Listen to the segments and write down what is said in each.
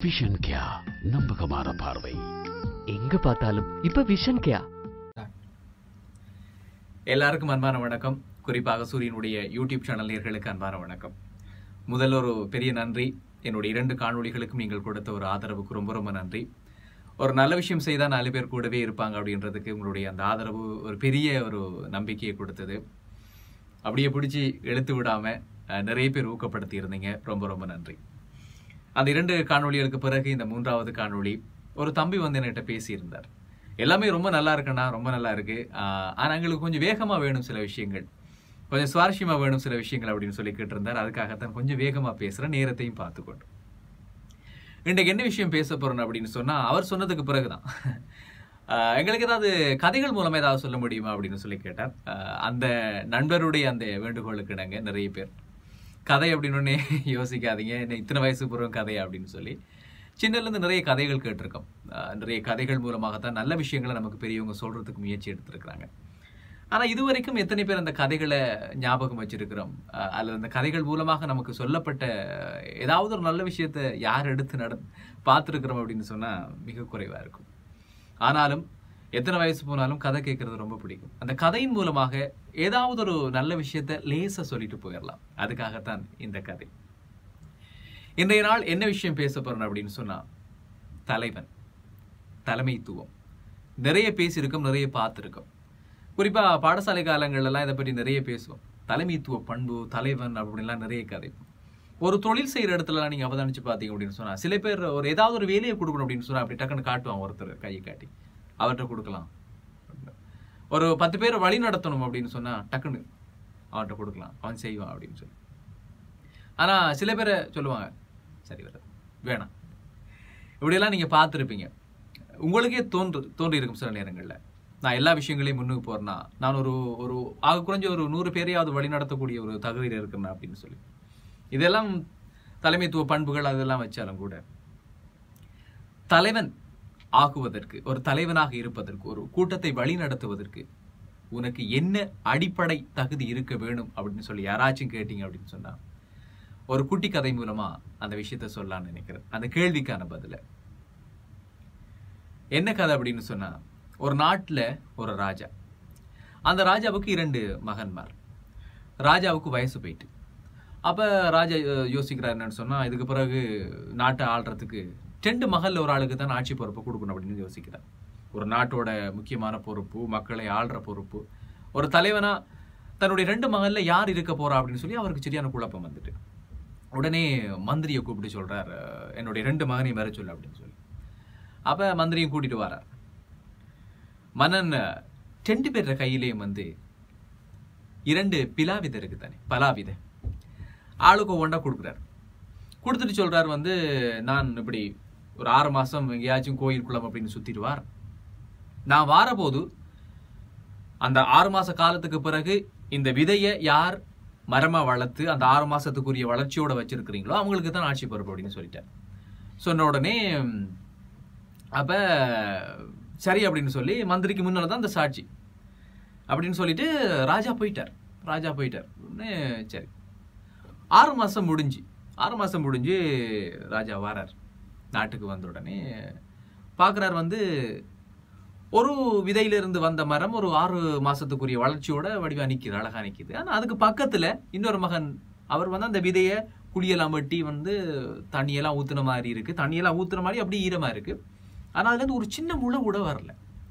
Vision கியா நம்பகமான பார்வை எங்க பார்த்தாலும் இப்ப விஷன் கேயா எல்லாருக்கும் அன்பான வணக்கம் குறிப்பாக சூரியனுடைய யூடியூப் சேனல் நேர்களுக்கு அன்பான வணக்கம் முதல்ல ஒரு பெரிய நன்றி என்னுடைய இரண்டு காணொளிகளுக்கும் நீங்கள் கொடுத்த ஒரு ஆதரவுக்கு ரொம்ப ரொம்ப நன்றி ஒரு நல்ல விஷயம் செய்தால் நாலு பேர் கூடவே இருப்பாங்க அப்படின்றதுக்கு உங்களுடைய அந்த ஆதரவு ஒரு பெரிய ஒரு நம்பிக்கையை கொடுத்தது அப்படியே பிடிச்சி இழுத்து விடாம அஹ், நிறைய பேர் ஊக்கப்படுத்தி இருந்தீங்க ரொம்ப ரொம்ப நன்றி அந்த இரண்டு காணொளிகளுக்கு பிறகு இந்த மூன்றாவது காணொளி ஒரு தம்பி வந்து என்கிட்ட பேசியிருந்தார் எல்லாமே ரொம்ப நல்லா இருக்குண்ணா ரொம்ப நல்லா இருக்கு ஆஹ் ஆனா எங்களுக்கு கொஞ்சம் வேகமா வேணும் சில விஷயங்கள் கொஞ்சம் சுவாரஸ்யமா வேணும் சில விஷயங்கள் அப்படின்னு சொல்லி கேட்டிருந்தார் அதுக்காகத்தான் கொஞ்சம் வேகமா பேசுறேன் நேரத்தையும் பார்த்துக்கொண்டு இன்றைக்கு என்ன விஷயம் பேச போறோம் அப்படின்னு சொன்னா அவர் சொன்னதுக்கு பிறகுதான் ஆஹ் எங்களுக்கு ஏதாவது கதைகள் மூலமா ஏதாவது சொல்ல முடியுமா அப்படின்னு சொல்லி கேட்டார் ஆஹ் அந்த நண்பருடைய அந்த வேண்டுகோளுக்கு இணங்க நிறைய பேர் கதை அப்படின்னு ஒன்னே யோசிக்காதீங்க என்ன இத்தனை வயசு பூர்வம் கதை அப்படின்னு சொல்லி சின்னதுல இருந்து நிறைய கதைகள் கேட்டிருக்கோம் ஆஹ் நிறைய கதைகள் மூலமாகத்தான் நல்ல விஷயங்களை நமக்கு பெரியவங்க சொல்றதுக்கு முயற்சி எடுத்திருக்கிறாங்க ஆனா இதுவரைக்கும் எத்தனை பேர் அந்த கதைகளை ஞாபகம் வச்சிருக்கிறோம் ஆஹ் அல்லது அந்த கதைகள் மூலமாக நமக்கு சொல்லப்பட்ட ஏதாவது ஒரு நல்ல விஷயத்தை யார் எடுத்து நட பார்த்துருக்கிறோம் அப்படின்னு சொன்னா மிக குறைவா இருக்கும் ஆனாலும் எத்தனை வயசு போனாலும் கதை கேட்கறது ரொம்ப பிடிக்கும் அந்த கதையின் மூலமாக ஏதாவது ஒரு நல்ல விஷயத்த லேசா சொல்லிட்டு போயிடலாம் அதுக்காகத்தான் இந்த கதை இன்றைய நாள் என்ன விஷயம் பேச போறோம் அப்படின்னு சொன்னா தலைவன் தலைமைத்துவம் நிறைய பேசியிருக்கோம் நிறைய பார்த்துருக்கோம் குறிப்பா பாடசாலை காலங்கள்ல எல்லாம் இதை பற்றி நிறைய பேசுவோம் தலைமைத்துவ பண்பு தலைவன் அப்படின்லாம் நிறைய கதை ஒரு தொழில் செய்யற இடத்துல நீங்க அவதானிச்சு பாத்தீங்க அப்படின்னு சொன்னா சில பேர் ஒரு ஏதாவது ஒரு வேலையை கொடுக்கணும் அப்படின்னு சொன்னா அப்படி டக்குன்னு காட்டுவான் ஒருத்தர் கையை காட்டி அவர்கிட்ட கொடுக்கலாம் ஒரு பத்து பேர் வழி நடத்தணும் அப்படின்னு சொன்னா டக்குன்னு அவன்கிட்ட கொடுக்கலாம் அவன் செய்வான் அப்படின்னு சொல்லி ஆனா சில பேரை சொல்லுவாங்க சரி வர வேணாம் இப்படியெல்லாம் நீங்க பார்த்துருப்பீங்க உங்களுக்கே தோன்று தோன்றி இருக்கும் சில நேரங்கள்ல நான் எல்லா விஷயங்களையும் முன்னுக்கு போறேன்னா நான் ஒரு ஒரு ஆக குறைஞ்ச ஒரு நூறு பேரையாவது வழி நடத்தக்கூடிய ஒரு தகுதியில் இருக்கிறேன் அப்படின்னு சொல்லி இதெல்லாம் தலைமைத்துவ பண்புகள் அதெல்லாம் வச்சாலும் கூட தலைவன் ஆகுவதற்கு ஒரு தலைவனாக இருப்பதற்கு ஒரு கூட்டத்தை வழி நடத்துவதற்கு உனக்கு என்ன அடிப்படை தகுதி இருக்க வேணும் அப்படின்னு சொல்லி யாராச்சும் கேட்டீங்க அப்படின்னு சொன்னா ஒரு குட்டி கதை மூலமா அந்த விஷயத்த சொல்லலாம்னு நினைக்கிறேன் அந்த கேள்விக்கான பதில என்ன கதை அப்படின்னு சொன்னா ஒரு நாட்டுல ஒரு ராஜா அந்த ராஜாவுக்கு இரண்டு மகன்மார் ராஜாவுக்கு வயசு போயிட்டு அப்ப ராஜா அஹ், யோசிக்கிறார் என்னன்னு சொன்னா இதுக்கு பிறகு நாட்டை ஆள்றதுக்கு ரெண்டு மகள்ல ஒரு ஆளுக்கு தான் ஆட்சி பொறுப்பு கொடுக்கணும் அப்படின்னு யோசிக்கிறார் ஒரு நாட்டோட முக்கியமான பொறுப்பு மக்களை ஆள்ற பொறுப்பு ஒரு தலைவனா தன்னுடைய ரெண்டு மகள்ல யார் இருக்க போறா அப்படின்னு சொல்லி அவருக்கு சரியான குழப்பம் வந்துட்டு உடனே மந்திரியை கூப்பிட்டு சொல்றார் அஹ், என்னுடைய ரெண்டு மகனையும் வர சொல்லு அப்படின்னு சொல்லி அப்ப மந்திரியும் கூட்டிட்டு வரார் மன்னன் அஹ், ரெண்டு பேர்ற கையிலேயும் வந்து இரண்டு பிலாவிதை இருக்கு தானே பலாவிதை ஆளுக்கு ஒவ்வொன்றா கொடுக்குறாரு கொடுத்துட்டு சொல்றாரு வந்து நான் இப்படி ஒரு ஆறு மாசம் எங்கேயாச்சும் கோயில் குளம் அப்படின்னு சுத்திடுவார் நான் வாரபோது அந்த ஆறு மாச காலத்துக்கு பிறகு இந்த விதையை யார் மரமா வளர்த்து அந்த ஆறு மாசத்துக்குரிய வளர்ச்சியோட வச்சிருக்கிறீங்களோ அவங்களுக்கு தான் ஆட்சி பொறுப்பு அப்படின்னு சொல்லிட்டேன் சொன்ன உடனே ம், அப்ப சரி அப்படின்னு சொல்லி மந்திரிக்கு முன்னால தான் அந்த சாட்சி அப்படின்னு சொல்லிட்டு ராஜா போயிட்டார் ராஜா போயிட்டார் உடனே சரி ஆறு மாசம் முடிஞ்சு ஆறு மாசம் முடிஞ்சு ராஜா வாரார் நாட்டுக்கு வந்த உடனே பார்க்குறார் வந்து ஒரு விதையிலிருந்து வந்த மரம் ஒரு ஆறு மாசத்துக்குரிய வளர்ச்சியோட வடிவா நிக்குது அழகா நிக்குது ஆனா அதுக்கு பக்கத்துல இன்னொரு மகன் அவர் வந்து அந்த விதைய குழியெல்லாம் வெட்டி வந்து தண்ணியெல்லாம் ஊத்துன மாதிரி இருக்கு தண்ணியெல்லாம் ஊத்துன மாதிரி அப்படியே ஈரமா இருக்கு ஆனா அதுல இருந்து ஒரு சின்ன முளை கூட வரல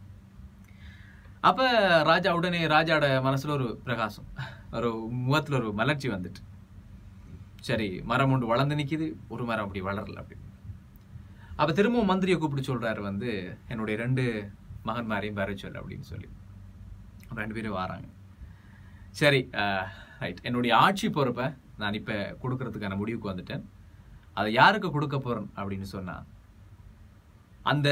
அப்ப ராஜா உடனே ராஜாவோட மனசுல ஒரு பிரகாசம் ஒரு முகத்துல ஒரு மலர்ச்சி வந்துட்டு சரி மரம் ஒன்று வளர்ந்து நிக்குது ஒரு மரம் அப்படி வளரல அப்படி அப்ப திரும்பவும் மந்திரியை கூப்பிட்டு சொல்றாரு வந்து என்னுடைய ரெண்டு மகன்மாரையும் வர சொல்லு அப்படின்னு சொல்லி அப்ப ரெண்டு பேரும் வராங்க சரி ரைட் என்னுடைய ஆட்சி பொறுப்பை நான் இப்ப கொடுக்கறதுக்கான முடிவுக்கு வந்துட்டேன் அதை யாருக்கு கொடுக்க போறேன் அப்படின்னு சொன்னா அந்த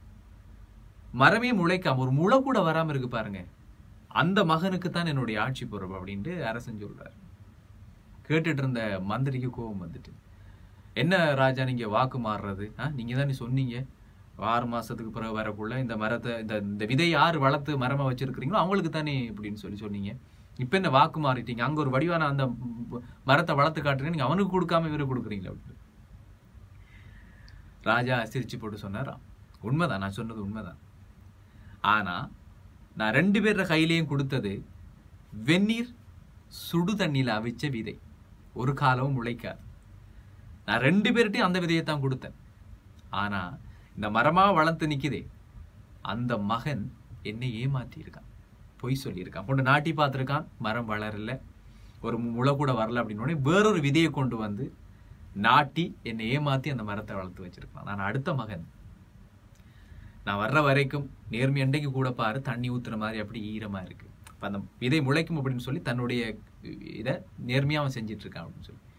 மரமே முளைக்காம ஒரு முளை கூட வராம இருக்கு பாருங்க அந்த மகனுக்கு தான் என்னுடைய ஆட்சி பொறுப்பு அப்படின்ட்டு அரசன் சொல்றாரு கேட்டுட்டு இருந்த மந்திரிக்கு கோபம் வந்துட்டு என்ன ராஜா நீங்க வாக்கு மாறுறது ஆ? நீங்க தானே சொன்னீங்க ஆறு மாசத்துக்கு பிறகு வரக்குள்ள இந்த மரத்தை இந்த இந்த விதை யார் வளர்த்து மரமா வச்சிருக்கிறீங்களோ அவங்களுக்கு தானே இப்படின்னு சொல்லி சொன்னீங்க இப்ப என்ன வாக்கு மாறிட்டீங்க அங்க ஒரு வடிவான அந்த ம், மரத்தை வளர்த்து காட்டுறீங்க நீங்க அவனுக்கு கொடுக்காம இவருக்கு கொடுக்குறீங்களா அப்படின்னு ராஜா சிரிச்சு போட்டு சொன்னாராம் உண்மைதான் நான் சொன்னது உண்மைதான் ஆனா நான் ரெண்டு பேர கையிலையும் கொடுத்தது வெந்நீர் சுடு தண்ணியில அவிச்ச விதை ஒரு காலமும் முளைக்காது நான் ரெண்டு பேர்கிட்டையும் அந்த விதையை தான் கொடுத்தேன் ஆனா இந்த மரமா வளர்ந்து நிக்குதே அந்த மகன் என்னை ஏமாத்தி இருக்கான் பொய் சொல்லியிருக்கான் கொண்டு நாட்டி பார்த்துருக்கான் மரம் வளரல ஒரு முளை கூட வரல அப்படின்னு உடனே வேறொரு விதையை கொண்டு வந்து நாட்டி என்னை ஏமாத்தி அந்த மரத்தை வளர்த்து வச்சிருக்கான் நான் அடுத்த மகன் நான் வர்ற வரைக்கும் நேர்மை அண்டைக்கு கூட பாரு தண்ணி ஊத்துற மாதிரி அப்படி ஈரமா இருக்கு அப்ப அந்த விதை முளைக்கும் அப்படின்னு சொல்லி தன்னுடைய இதை நேர்மையா அவன் செஞ்சிட்டு இருக்கான் அப்படின்னு சொல்லி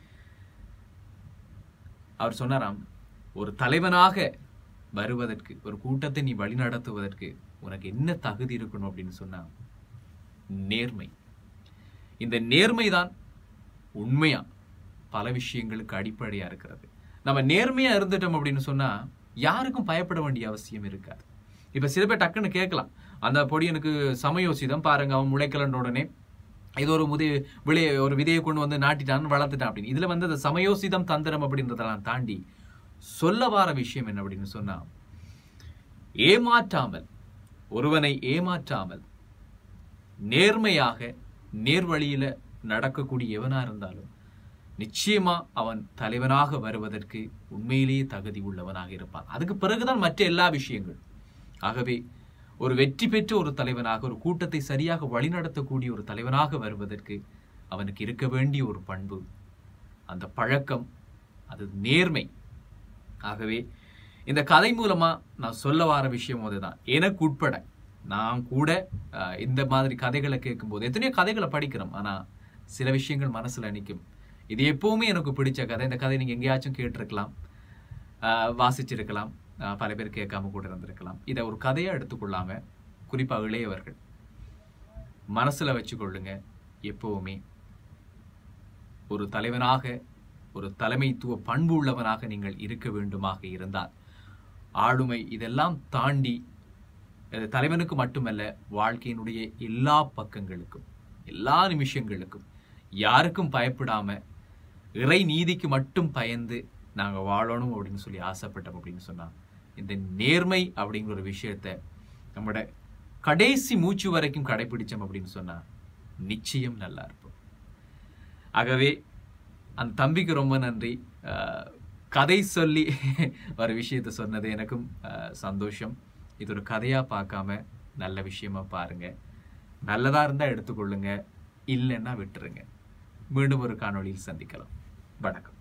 அவர் சொன்னாராம் ஒரு தலைவனாக வருவதற்கு ஒரு கூட்டத்தை நீ வழிநடத்துவதற்கு உனக்கு என்ன தகுதி இருக்கணும் அப்படின்னு சொன்னா நேர்மை இந்த நேர்மைதான் உண்மையா பல விஷயங்களுக்கு அடிப்படையா இருக்கிறது நம்ம நேர்மையா இருந்துட்டோம் அப்படின்னு சொன்னா யாருக்கும் பயப்பட வேண்டிய அவசியம் இருக்காது இப்ப சில பேர் டக்குன்னு கேட்கலாம் அந்த பொடியனுக்கு சமயோசிதம் பாருங்க அவன் முளைக்கலன்ற உடனே இது ஒரு முதி விளைய ஒரு விதையை கொண்டு வந்து நாட்டிட்டான் வளர்த்துட்டான் அப்படின்னு இதுல வந்து அந்த சமயோசிதம் தந்திரம் அப்படின்றதெல்லாம் தாண்டி சொல்ல வார விஷயம் என்ன அப்படின்னு சொன்னா ஏமாற்றாமல் ஒருவனை ஏமாற்றாமல் நேர்மையாக நேர்வழியில நடக்கக்கூடிய எவனா இருந்தாலும் நிச்சயமா அவன் தலைவனாக வருவதற்கு உண்மையிலேயே தகுதி உள்ளவனாக இருப்பான் அதுக்கு பிறகுதான் மற்ற எல்லா விஷயங்கள் ஆகவே ஒரு வெற்றி பெற்ற ஒரு தலைவனாக ஒரு கூட்டத்தை சரியாக வழிநடத்தக்கூடிய ஒரு தலைவனாக வருவதற்கு அவனுக்கு இருக்க வேண்டிய ஒரு பண்பு அந்த பழக்கம் அது நேர்மை ஆகவே இந்த கதை மூலமா நான் சொல்ல வர விஷயம் அதுதான் எனக்கு உட்பட நான் கூட அஹ், இந்த மாதிரி கதைகளை கேட்கும்போது எத்தனையோ கதைகளை படிக்கிறோம் ஆனா சில விஷயங்கள் மனசுல நிற்கும் இது எப்பவுமே எனக்கு பிடிச்ச கதை இந்த கதை நீங்க எங்கேயாச்சும் கேட்டிருக்கலாம் ஆஹ் வாசிச்சிருக்கலாம் ஆஹ் பல பேர் கேட்காம கூட இருந்திருக்கலாம் இதை ஒரு கதையா எடுத்துக்கொள்ளாம குறிப்பா இளையவர்கள் மனசுல வச்சுக்கொள்ளுங்க எப்பவுமே ஒரு தலைவனாக ஒரு தலைமைத்துவ பண்பு உள்ளவனாக நீங்கள் இருக்க வேண்டுமாக இருந்தால் ஆளுமை இதெல்லாம் தாண்டி அது தலைவனுக்கு மட்டுமல்ல வாழ்க்கையினுடைய எல்லா பக்கங்களுக்கும் எல்லா நிமிஷங்களுக்கும் யாருக்கும் பயப்படாம இறை நீதிக்கு மட்டும் பயந்து நாங்க வாழணும் அப்படின்னு சொல்லி ஆசைப்பட்டோம் அப்படின்னு சொன்னா இந்த நேர்மை அப்படிங்கிற ஒரு விஷயத்த நம்மளோட கடைசி மூச்சு வரைக்கும் கடைபிடிச்சோம் அப்படின்னு சொன்னா நிச்சயம் நல்லா இருப்போம் ஆகவே அந்த தம்பிக்கு ரொம்ப நன்றி அஹ், கதை சொல்லி ஒரு விஷயத்த சொன்னது எனக்கும் அஹ், சந்தோஷம் இது ஒரு கதையா பார்க்காம நல்ல விஷயமா பாருங்க நல்லதா இருந்தா எடுத்துக்கொள்ளுங்க இல்லைன்னா விட்டுருங்க மீண்டும் ஒரு காணொளியில் சந்திக்கலாம் வணக்கம்